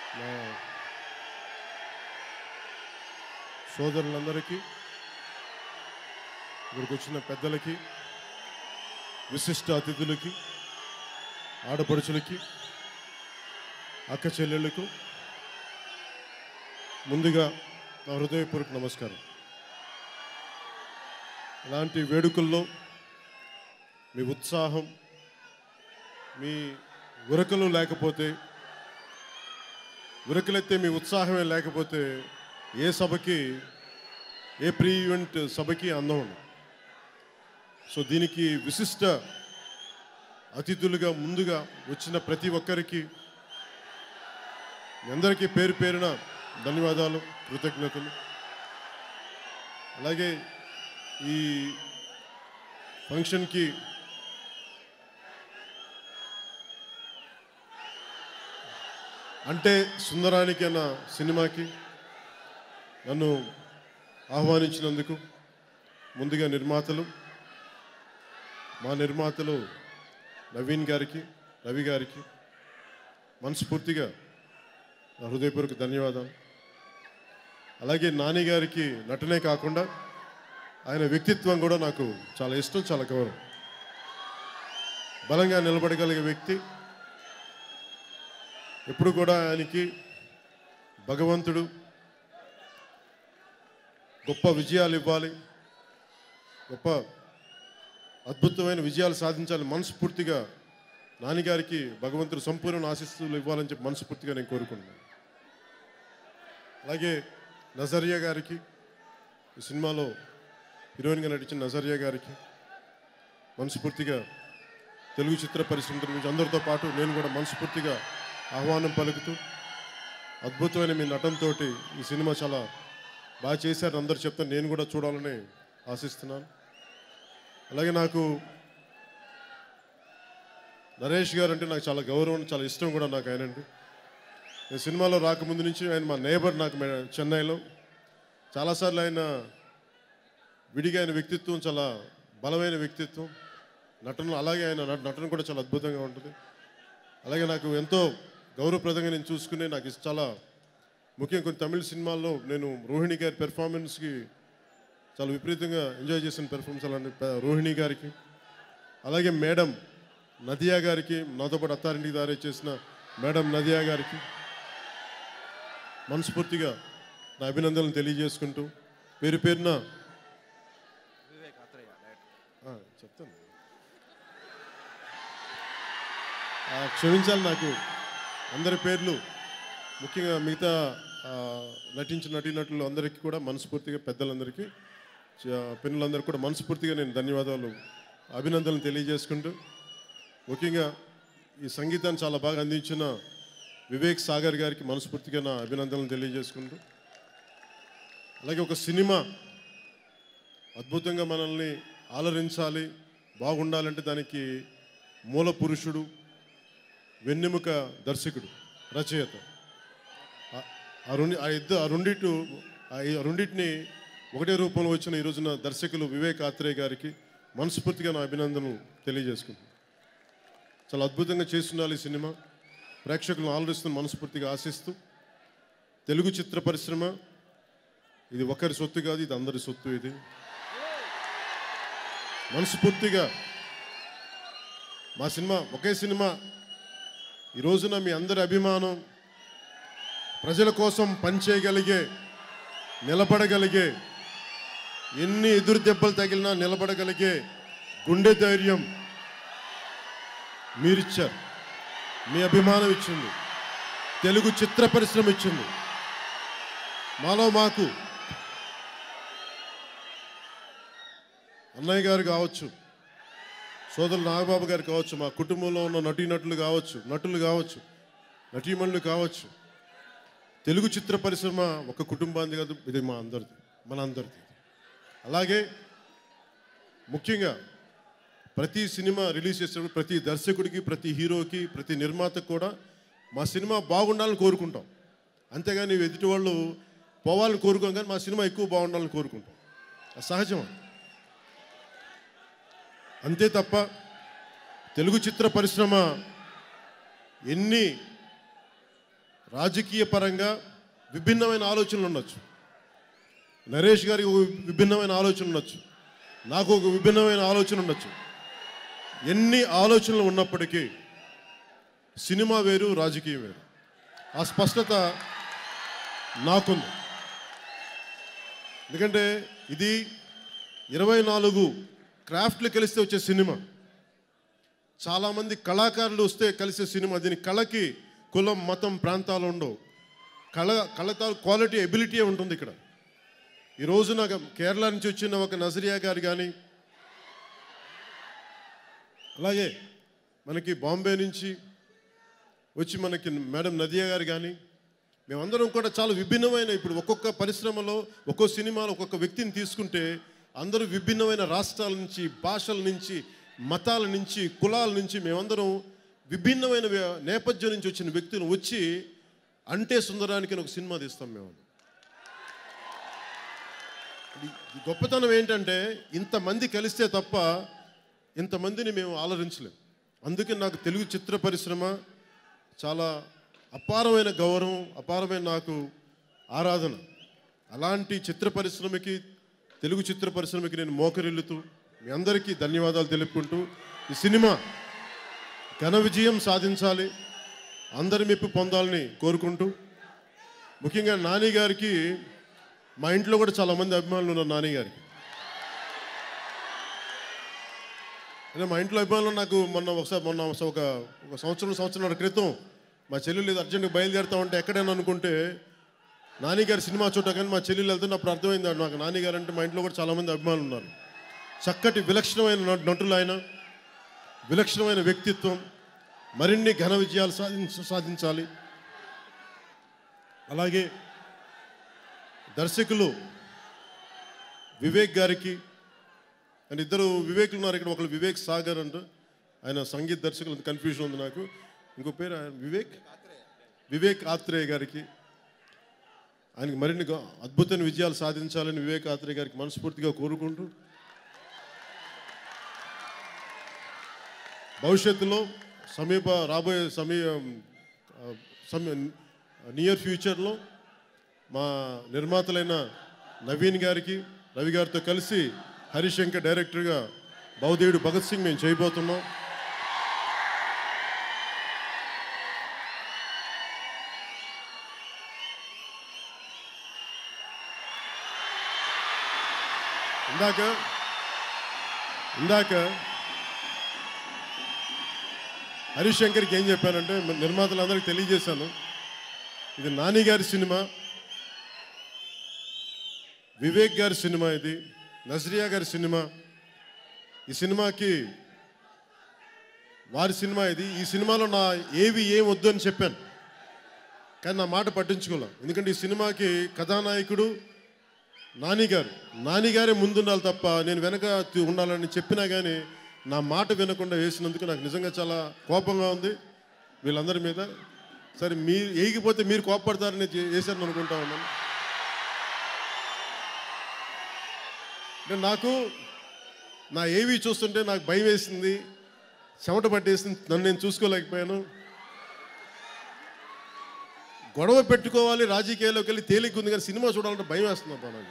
నా సోదరులందరికీ ఇక్కడికి వచ్చిన పెద్దలకి విశిష్ట అతిథులకి ఆడపడుచులకి అక్క చెల్లెళ్ళకు ముందుగా నా హృదయపూర్వక నమస్కారం ఇలాంటి వేడుకల్లో మీ ఉత్సాహం మీ ఉరకలు లేకపోతే ఉరకలెత్తే మీ ఉత్సాహమే లేకపోతే ఏ సభకి ఏ ప్రీ ఈవెంట్ సభకి అందం ఉండదు సో దీనికి విశిష్ట అతిథులుగా ముందుగా వచ్చిన ప్రతి ఒక్కరికి మీ అందరికీ పేరు పేరున ధన్యవాదాలు కృతజ్ఞతలు అలాగే ఈ ఫంక్షన్కి అంటే సుందరానికి అన్న సినిమాకి నన్ను ఆహ్వానించినందుకు ముందుగా నిర్మాతలు మా నిర్మాతలు నవీన్ గారికి రవి గారికి మనస్ఫూర్తిగా నా హృదయపూర్వక ధన్యవాదాలు అలాగే నాని గారికి నటనే కాకుండా ఆయన వ్యక్తిత్వం కూడా నాకు చాలా ఇష్టం చాలా గౌరవం బలంగా నిలబడగలిగే వ్యక్తి ఎప్పుడు కూడా ఆయనకి భగవంతుడు గొప్ప విజయాలు ఇవ్వాలి గొప్ప అద్భుతమైన విజయాలు సాధించాలి మనస్ఫూర్తిగా నాన్నగారికి భగవంతుడు సంపూర్ణ ఆశీస్సులు ఇవ్వాలని చెప్పి మనస్ఫూర్తిగా నేను కోరుకుంటున్నాను అలాగే నజరియా గారికి ఈ సినిమాలో హీరోయిన్గా నటించిన నజరియా గారికి మనస్ఫూర్తిగా తెలుగు చిత్ర పరిశ్రమ గురించి అందరితో పాటు నేను కూడా మనస్ఫూర్తిగా ఆహ్వానం పలుకుతూ అద్భుతమైన మీ నటనతో ఈ సినిమా చాలా బాగా చేశారు అందరు చెప్తాను నేను కూడా చూడాలని ఆశిస్తున్నాను అలాగే నాకు నరేష్ గారు అంటే నాకు చాలా గౌరవం చాలా ఇష్టం కూడా నాకు ఆయనండి నేను సినిమాలో రాకముందు నుంచి ఆయన మా నేబర్ నాకు మే- చెన్నైలో చాలాసార్లు ఆయన విడిగా ఆయన వ్యక్తిత్వం చాలా బలమైన వ్యక్తిత్వం నటన అలాగే ఆయన నట- నటన కూడా చాలా అద్భుతంగా ఉంటుంది అలాగే నాకు ఎంతో గౌరవప్రదంగా నేను చూసుకునే నాకు ఇస్- చాలా ముఖ్యంగా కొన్ని తమిళ సినిమాల్లో నేను రోహిణి గారి పెర్ఫార్మెన్స్కి చాలా విపరీతంగా ఎంజాయ్ చేసిన పెర్ఫార్మెన్స్ అలాంటి ప- రోహిణి గారికి అలాగే మేడం నదియా గారికి నాతో పాటు అత్తారింటికి దారి చేసిన మేడం నదియా గారికి మనస్ఫూర్తిగా నా అభినందనలు తెలియజేసుకుంటూ పేరు పేరున ఆ, చెప్తాను ఆ, క్షమించాలి నాకు అందరి పేర్లు ముఖ్యంగా మిగతా ఆ, నటించిన నటీనటులు అందరికీ కూడా మనస్ఫూర్తిగా పెద్దలందరికీ చ- పిల్లలందరికీ కూడా మనస్ఫూర్తిగా నేను ధన్యవాదాలు అభినందనలు తెలియజేసుకుంటూ ముఖ్యంగా ఈ సంగీతాన్ని చాలా బాగా అందించిన వివేక్ సాగర్ గారికి మనస్ఫూర్తిగా నా అభినందనలు తెలియజేసుకుంటూ అలాగే ఒక సినిమా అద్భుతంగా మనల్ని ఆలరించాలి బాగుండాలంటే దానికి మూల పురుషుడు వెన్నెముక దర్శకుడు రచయిత ఆ- ఆ రెండు ఆ ఇద్దరు ఆ రెండిటు ఆ ఈ రెండింటిని ఒకటే రూపంలో వచ్చిన ఈ రోజున దర్శకులు వివేక్ ఆత్రేయ గారికి మనస్ఫూర్తిగా నా అభినందనలు తెలియజేసుకుంటున్నాను చాలా అద్భుతంగా చేస్తున్నారు ఈ సినిమా ప్రేక్షకులను ఆలోచిస్తున్న మనస్ఫూర్తిగా ఆశిస్తూ తెలుగు చిత్ర పరిశ్రమ ఇది ఒకరి సొత్తు కాదు ఇది అందరి సొత్తు ఇది మనస్ఫూర్తిగా మా సినిమా ఒకే సినిమా ఈ రోజున మీ అందరి అభిమానం ప్రజల కోసం పనిచేయగలిగే నిలబడగలిగే ఎన్ని ఎదురు దెబ్బలు తగిలినా నిలబడగలిగే గుండె ధైర్యం మీరిచ్చారు మీ అభిమానం ఇచ్చింది తెలుగు చిత్ర పరిశ్రమ ఇచ్చింది మాలో మాకు అన్నయ్య గారు కావచ్చు సోదరులు నాగబాబు గారు కావచ్చు మా కుటుంబంలో ఉన్న నటీనటులు కావచ్చు నటులు కావచ్చు నటీమణులు కావచ్చు తెలుగు చిత్ర పరిశ్రమ ఒక కుటుంబాన్ని కాదు ఇది మా అందరిది మన అందరిది అలాగే ముఖ్యంగా ప్రతి సినిమా రిలీజ్ చేసేటప్పుడు ప్రతి దర్శకుడికి ప్రతి హీరోకి ప్రతి నిర్మాతకు కూడా మా సినిమా బాగుండాలని కోరుకుంటాం అంతేగాని ఎదుటి వాళ్ళు పోవాలని కోరుకోం కానీ మా సినిమా ఎక్కువ బాగుండాలని కోరుకుంటాం అది సహజం అంతే తప్ప తెలుగు చిత్ర పరిశ్రమ ఎన్ని రాజకీయ పరంగా విభిన్నమైన ఆలోచనలు ఉండొచ్చు నరేష్ గారికి ఒక విభిన్నమైన ఆలోచన ఉండొచ్చు నాకు ఒక విభిన్నమైన ఆలోచన ఉండొచ్చు ఎన్ని ఆలోచనలు ఉన్నప్పటికీ సినిమా వేరు రాజకీయం వేరు ఆ స్పష్టత నాకుంది ఎందుకంటే ఇది ఇరవై నాలుగు క్రాఫ్ట్లు కలిస్తే వచ్చే సినిమా చాలామంది కళాకారులు వస్తే కలిసే సినిమా దీని కళకి కులం మతం ప్రాంతాలు ఉండవు కళ కళతో క్వాలిటీ ఎబిలిటీ ఉంటుంది ఇక్కడ ఈ రోజు నాకు కేరళ నుంచి వచ్చిన ఒక నజరియా గారు కానీ అలాగే మనకి బాంబే నుంచి వచ్చి మనకి మేడం నదియా గారు కానీ మేమందరం కూడా చాలా విభిన్నమైన ఇప్పుడు ఒక్కొక్క పరిశ్రమలో ఒక్కో సినిమాలో ఒక్కొక్క వ్యక్తిని తీసుకుంటే అందరూ విభిన్నమైన రాష్ట్రాల నుంచి భాషల నుంచి మతాల నుంచి కులాల నుంచి మేమందరం విభిన్నమైన వ్య- నేపథ్యం నుంచి వచ్చిన వ్యక్తులు వచ్చి అంటే సుందరానికి అని ఒక సినిమా తీస్తాం మేము ఇది- ఈ గొప్పతనం ఏంటంటే ఇంతమంది కలిస్తే తప్ప ఇంతమందిని మేము ఆలోచించలేం అందుకే నాకు తెలుగు చిత్ర పరిశ్రమ చాలా అపారమైన గౌరవం అపారమైన నాకు ఆరాధన అలాంటి చిత్ర పరిశ్రమకి తెలుగు చిత్ర పరిశ్రమకి నేను మోకరిల్లుతూ మీ అందరికీ ధన్యవాదాలు తెలుపుకుంటూ ఈ సినిమా ఘన విజయం సాధించాలి అందరి మెప్పు పొందాలని కోరుకుంటూ ముఖ్యంగా నాని గారికి మా ఇంట్లో కూడా చాలా మంది అభిమానులు ఉన్నారు నాని గారికి అదే మా ఇంట్లో అభిమానులు నాకు మొన్న ఒకసారి మొన్న ఒక ఒక సంవత్సరం సంవత్సరాల క్రితం మా చెల్లెలు ఇది అర్జెంట్గా బయలుదేరుతా ఉంటే ఎక్కడైనా అనుకుంటే నానిగారి సినిమా చూడ కానీ మా చెల్లెలు వెళ్తున్నప్పుడు అర్థమైంది నాకు నానిగారు అంటే మా ఇంట్లో కూడా చాలామంది అభిమానులు ఉన్నారు చక్కటి విలక్షణమైన నటు- నటులు ఆయన విలక్షణమైన వ్యక్తిత్వం మరిన్ని ఘన విజయాలు సాధించ సాధించాలి అలాగే దర్శకులు వివేక్ గారికి అండ్ ఇద్దరు వివేకులు ఉన్నారు ఇక్కడ ఒకరు వివేక్ సాగర్ అంట ఆయన సంగీత దర్శకులు కన్ఫ్యూజన్ ఉంది నాకు ఇంకో పేరు ఆయన వివేక్ వివేక్ ఆత్రేయ గారికి ఆయనకి మరిన్ని గ- అద్భుతమైన విజయాలు సాధించాలని వివేక్ ఆత్రేయ గారికి మనస్ఫూర్తిగా కోరుకుంటూ భవిష్యత్తులో సమీప రాబోయే సమీ ఆ, సమీ నియర్ ఫ్యూచర్లో మా నిర్మాతలైన నవీన్ గారికి రవి గారితో కలిసి హరిశంకర్ డైరెక్టర్గా బౌదేవుడు భగత్ సింగ్ మేము చేయబోతున్నాం ఇందాక ఇందాక హరిశంకర్కి ఏం చెప్పానంటే నిర్మాతలందరికీ తెలియజేశాను ఇది నాని గారి సినిమా వివేక్ గారి సినిమా ఇది నజరియా గారి సినిమా ఈ సినిమాకి వారి సినిమా ఇది ఈ సినిమాలో నా ఏవి ఏం వద్దు అని చెప్పాను కానీ నా మాట పట్టించుకోలే ఎందుకంటే ఈ సినిమాకి కథానాయకుడు నాని గారు నాని గారే ముందుండాలి తప్ప నేను వెనక తి- ఉండాలని చెప్పినా కానీ నా మాట వినకుండా వేసినందుకు నాకు నిజంగా చాలా కోపంగా ఉంది వీళ్ళందరి మీద సరే మీరు ఏగిపోతే మీరు కోపడతారని చే- వేశారని అనుకుంటా ఉన్నాను అంటే నాకు నా ఏవి చూస్తుంటే నాకు భయం వేసింది చెమట పట్టేసింది నన్ను నేను చూసుకోలేకపోయాను గొడవ పెట్టుకోవాలి రాజకీయాల్లోకి వెళ్ళి తేలిక ఉంది కానీ సినిమా చూడాలంటే భయం వేస్తుంది అబ్బా నాకు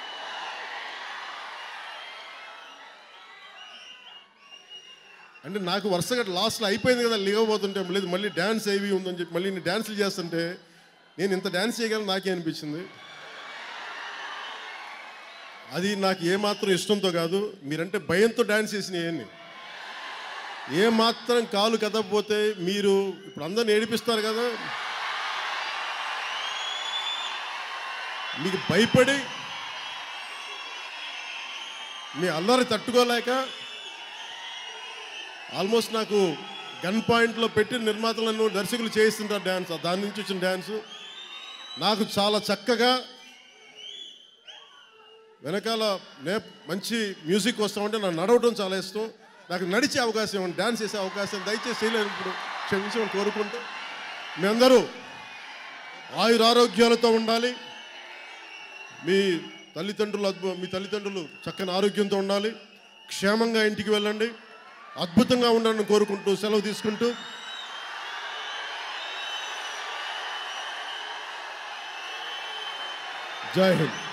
అంటే నాకు వరుసగా లాస్ట్లో అయిపోయింది కదా లేవబోతుంటే లేదు మళ్ళీ డ్యాన్స్ ఏవి ఉందని చెప్పి మళ్ళీ నేను డ్యాన్సులు చేస్తుంటే నేను ఇంత డ్యాన్స్ చేయగలను నాకే అనిపించింది అది నాకు ఏమాత్రం ఇష్టంతో కాదు మీరంటే భయంతో డ్యాన్స్ చేసిన ఏన్ని ఏ మాత్రం కాలు కదకపోతే మీరు ఇప్పుడు అందరిని ఏడిపిస్తారు కదా మీకు భయపడి మీ అల్లరి తట్టుకోలేక ఆల్మోస్ట్ నాకు గన్ పాయింట్లో పెట్టి నిర్మాతలను దర్శకులు చేయిస్తుంటారు డ్యాన్స్ దాని నుంచి వచ్చిన డ్యాన్స్ నాకు చాలా చక్కగా వెనకాల నే మంచి మ్యూజిక్ వస్తూ ఉంటే నాకు నడవడం చాలా ఇష్టం నాకు నడిచే అవకాశం ఇవ్వండి డ్యాన్స్ చేసే అవకాశం దయచేసి చేయలేను ఇప్పుడు క్షమించమని కోరుకుంటూ మీ అందరూ ఆయురారోగ్యాలతో ఉండాలి మీ తల్లిదండ్రులు అద్భు మీ తల్లిదండ్రులు చక్కని ఆరోగ్యంతో ఉండాలి క్షేమంగా ఇంటికి వెళ్ళండి అద్భుతంగా ఉండాలని కోరుకుంటూ సెలవు తీసుకుంటూ జై హింద్